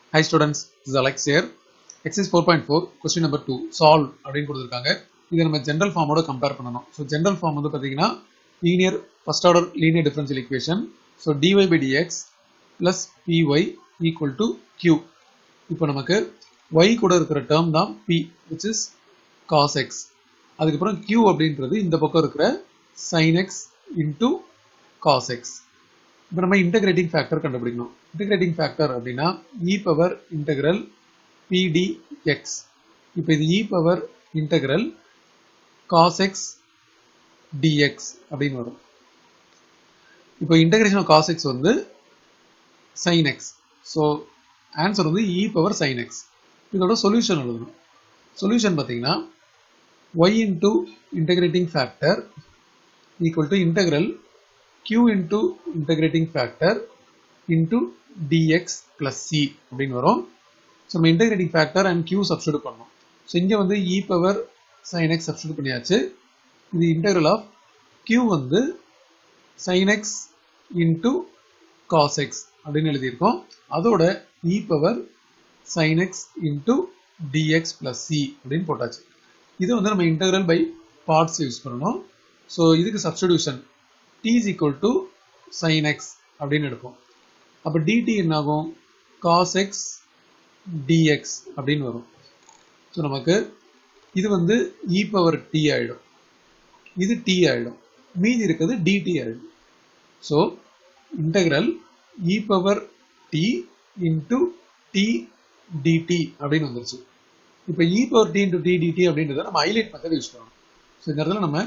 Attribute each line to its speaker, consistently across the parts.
Speaker 1: Hi students, this is Alex here. Exercise 4.4, question number 2, solve அப்படின்னு கொடுத்துருக்காங்க இதை நம்ம ஜென்ரல் ஃபார்மோட கம்பேர் பண்ணணும் ஸோ ஜென்ரல் ஃபார்ம் வந்து பார்த்தீங்கன்னா linear first order linear differential equation so dy by dx plus py equal to q இப்போ நமக்கு ஒய் கூட இருக்கிற டேர்ம் தான் p which is cos x அதுக்கப்புறம் கியூ அப்படின்றது இந்த பக்கம் இருக்கிற sine x into cos x இப்போ நம்ம இன்டகிரேட்டிங் ஃபேக்டர் கண்டுபிடிக்கணும் இன்டகிரேட்டிங் ஃபேக்டர் அப்படின்னா e power integral pd x இப்போ இது e power integral cos X dx அப்படின்னு வரும் இப்போ இன்டகிரேஷன் ஆஃப் காஸ் எக்ஸ் வந்து சைன் எக்ஸ் ஸோ ஆன்சர் வந்து இ பவர் சைன் எக்ஸ் இதோட சொல்யூஷன் எழுதணும் சொல்யூஷன் பார்த்தீங்கன்னா y into integrating factor equal to integral q into integrating factor into dx plus c அப்படின்னு வரும் ஸோ நம்ம integrating factor and q substitute பண்ணோம் so இங்கே வந்து e power sin x substitute பண்ணியாச்சு இது இன்டகிரல் ஆஃப் q வந்து sin x into cos x அப்படின்னு எழுதியிருக்கோம் அதோட e power sin x into dx plus c அப்படின்னு போட்டாச்சு இது வந்து நம்ம இன்டகிரல் பை பார்ட்ஸ் யூஸ் பண்ணணும் ஸோ இதுக்கு substitution t is equal to sin x அப்படின்னு எடுப்போம் அப்போ dt என்ன ஆகும் cos x dx அப்படின்னு வரும் ஸோ நமக்கு இது வந்து e பவர் t ஆயிடும் இது t ஆயிடும் மீதி இருக்கிறது dt ஆயிடும் so integral e power t into t dt அப்படின்னு வந்துருச்சு இப்போ e power t into t dt அப்படின்றத நம்ம ஹைலைட் மெத்தட் யூஸ் பண்ணணும் ஸோ இந்த இடத்துல நம்ம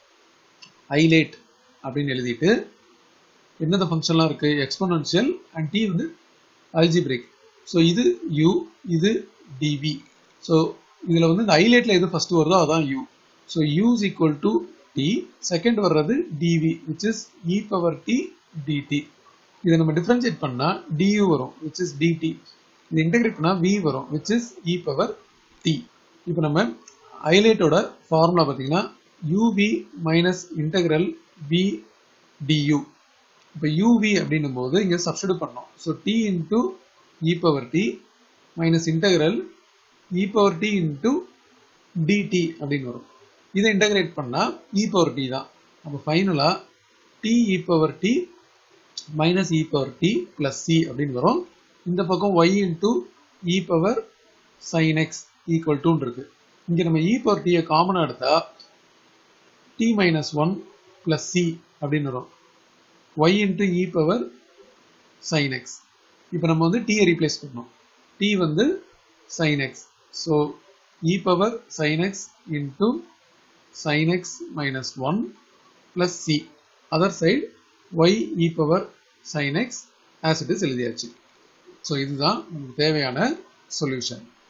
Speaker 1: ஹைலைட் அப்படின்னு எழுதிட்டு என்னென்ன ஃபங்க்ஷன்லாம் இருக்கு எக்ஸ்போனன்ஷியல் அண்ட் டி வந்து அல்ஜிபிரிக் ஸோ இது யூ இது டிவி ஸோ இதில் வந்து இந்த ஹைலைட்ல எது ஃபர்ஸ்ட் வருதோ அதான் u so u is equal to t second வர்றது dv which is e power D dt இதை நம்ம டிஃபரன்ஷியேட் பண்ணால் டியூ வரும் விச் இஸ் டிடி இது இன்டெகிரேட் பண்ணால் வி வரும் which is e power t இப்போ நம்ம ஹைலைட்டோட ஃபார்முலா பார்த்தீங்கன்னா uv minus integral v du இப்போ uv அப்படின்னும் போது இங்கே சப்ஸ்டியூட் பண்ணோம் so t into e power t minus integral e power t into dt அப்படின்னு வரும் இதை இன்டகிரேட் பண்ணால் இ பவர் டி தான் அப்போ ஃபைனலாக t e power t minus e power t plus c அப்படின்னு வரும் இந்த பக்கம் y into e power sine x equal டூன்னு இருக்கு இங்கே நம்ம இ பவர் டியை காமனாக எடுத்தா t minus one plus c அப்படின்னு வரும் y into e power sin x இப்போ நம்ம வந்து t ரீப்ளேஸ் பண்ணோம் t வந்து sin x so e power sin x into sin x minus 1 plus c other side y e power sin x as it is எழுதியாச்சு so இதுதான் நமக்கு தேவையான solution